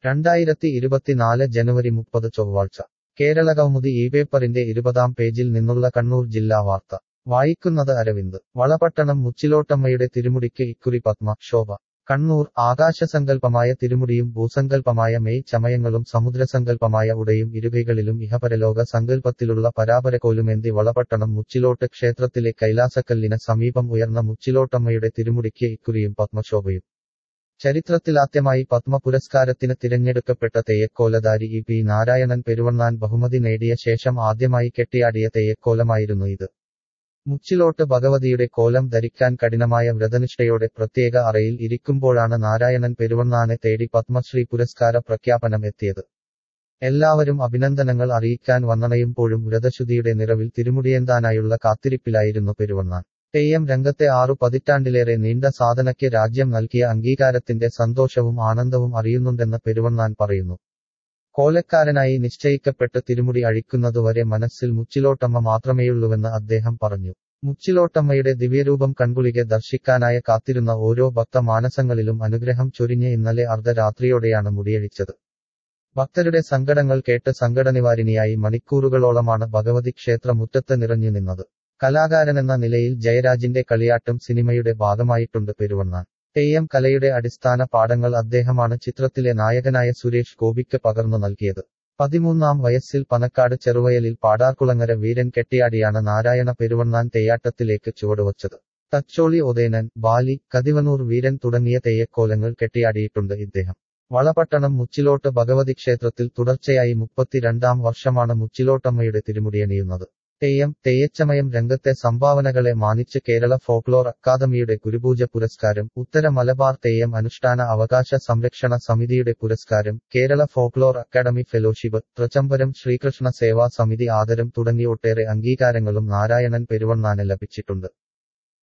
രണ്ടായിരത്തി ഇരുപത്തിനാല് ജനുവരി മുപ്പത് ചൊവ്വാഴ്ച കേരള കൗമുദി ഈ പേപ്പറിന്റെ ഇരുപതാം പേജിൽ നിന്നുള്ള കണ്ണൂർ ജില്ലാ വാർത്ത വായിക്കുന്നത് അരവിന്ദ് വളപട്ടണം മുച്ചിലോട്ടമ്മയുടെ തിരുമുടിക്ക് ഇക്കുറി പത്മ ശോഭ കണ്ണൂർ ആകാശസങ്കല്പമായ തിരുമുടിയും ഭൂസങ്കല്പമായ മെയ് ചമയങ്ങളും സമുദ്രസങ്കല്പമായ ഉടയും ഇരുകൈകളിലും ഇഹപരലോക സങ്കല്പത്തിലുള്ള പരാപരകോലുമേന്തി വളപട്ടണം മുച്ചിലോട്ട് ക്ഷേത്രത്തിലെ കൈലാസക്കല്ലിന് സമീപം ഉയർന്ന മുച്ചിലോട്ടമ്മയുടെ തിരുമുടിക്ക് ഇക്കുറിയും പത്മശോഭയും ചരിത്രത്തിലാദ്യമായി പത്മ പുരസ്കാരത്തിന് തിരഞ്ഞെടുക്കപ്പെട്ട തെയ്യക്കോലധാരി ഇ പി നാരായണൻ പെരുവണ്ണാൻ ബഹുമതി നേടിയ ശേഷം ആദ്യമായി കെട്ടിയാടിയ തെയ്യക്കോലമായിരുന്നു ഇത് മുച്ചിലോട്ട് ഭഗവതിയുടെ കോലം ധരിക്കാൻ കഠിനമായ വ്രതനിഷ്ഠയോടെ പ്രത്യേക അറയിൽ ഇരിക്കുമ്പോഴാണ് നാരായണൻ പെരുവണ്ണാനെ തേടി പത്മശ്രീ പുരസ്കാര പ്രഖ്യാപനം എത്തിയത് എല്ലാവരും അഭിനന്ദനങ്ങൾ അറിയിക്കാൻ വന്നണയുമ്പോഴും വ്രതശുദ്ധിയുടെ നിറവിൽ തിരുമുടിയേന്താനായുള്ള കാത്തിരിപ്പിലായിരുന്നു പെരുവണ്ണാൻ തെയ്യം രംഗത്തെ ആറു പതിറ്റാണ്ടിലേറെ നീണ്ട സാധനയ്ക്ക് രാജ്യം നൽകിയ അംഗീകാരത്തിന്റെ സന്തോഷവും ആനന്ദവും അറിയുന്നുണ്ടെന്ന് പെരുവണ്ണാൻ പറയുന്നു കോലക്കാരനായി നിശ്ചയിക്കപ്പെട്ട് തിരുമുടി അഴിക്കുന്നതുവരെ മനസ്സിൽ മുച്ചിലോട്ടമ്മ മാത്രമേയുള്ളൂവെന്ന് അദ്ദേഹം പറഞ്ഞു മുച്ചിലോട്ടമ്മയുടെ ദിവ്യരൂപം കൺകുളികെ ദർശിക്കാനായ കാത്തിരുന്ന ഓരോ ഭക്ത മാനസങ്ങളിലും അനുഗ്രഹം ചൊരിഞ്ഞ് ഇന്നലെ അർദ്ധരാത്രിയോടെയാണ് മുടിയഴിച്ചത് ഭക്തരുടെ സങ്കടങ്ങൾ കേട്ട് സങ്കടനിവാരിണിയായി മണിക്കൂറുകളോളമാണ് ഭഗവതി ക്ഷേത്ര മുറ്റത്ത് നിറഞ്ഞു നിന്നത് കലാകാരനെന്ന നിലയിൽ ജയരാജിന്റെ കളിയാട്ടം സിനിമയുടെ ഭാഗമായിട്ടുണ്ട് പെരുവണ്ണാൻ തെയ്യം കലയുടെ അടിസ്ഥാന പാഠങ്ങൾ അദ്ദേഹമാണ് ചിത്രത്തിലെ നായകനായ സുരേഷ് ഗോപിക്ക് പകർന്നു നൽകിയത് പതിമൂന്നാം വയസ്സിൽ പനക്കാട് ചെറുവയലിൽ പാടാർകുളങ്ങര വീരൻ കെട്ടിയാടിയാണ് നാരായണ പെരുവണ്ണാൻ തെയ്യാട്ടത്തിലേക്ക് ചുവടുവച്ചത് തച്ചോളി ഒതേനൻ ബാലി കതിവനൂർ വീരൻ തുടങ്ങിയ തെയ്യക്കോലങ്ങൾ കെട്ടിയാടിയിട്ടുണ്ട് ഇദ്ദേഹം വളപട്ടണം മുച്ചിലോട്ട് ഭഗവതി ക്ഷേത്രത്തിൽ തുടർച്ചയായി മുപ്പത്തിരണ്ടാം വർഷമാണ് മുച്ചിലോട്ടമ്മയുടെ തിരുമുടിയണിയുന്നത് തെയ്യം തെയ്യച്ചമയം രംഗത്തെ സംഭാവനകളെ മാനിച്ച് കേരള ഫോക്ലോർ അക്കാദമിയുടെ ഗുരുപൂജ പുരസ്കാരം ഉത്തര മലബാർ തെയ്യം അനുഷ്ഠാന അവകാശ സംരക്ഷണ സമിതിയുടെ പുരസ്കാരം Kerala folklore academy fellowship Thrichambaram Sreekrishna Seva Samithi ആദരം തുടങ്ങി ഒട്ടേറെ അംഗീകാരങ്ങളും നാരായണൻ പെരുവണ്ണാന് ലഭിച്ചിട്ടുണ്ട്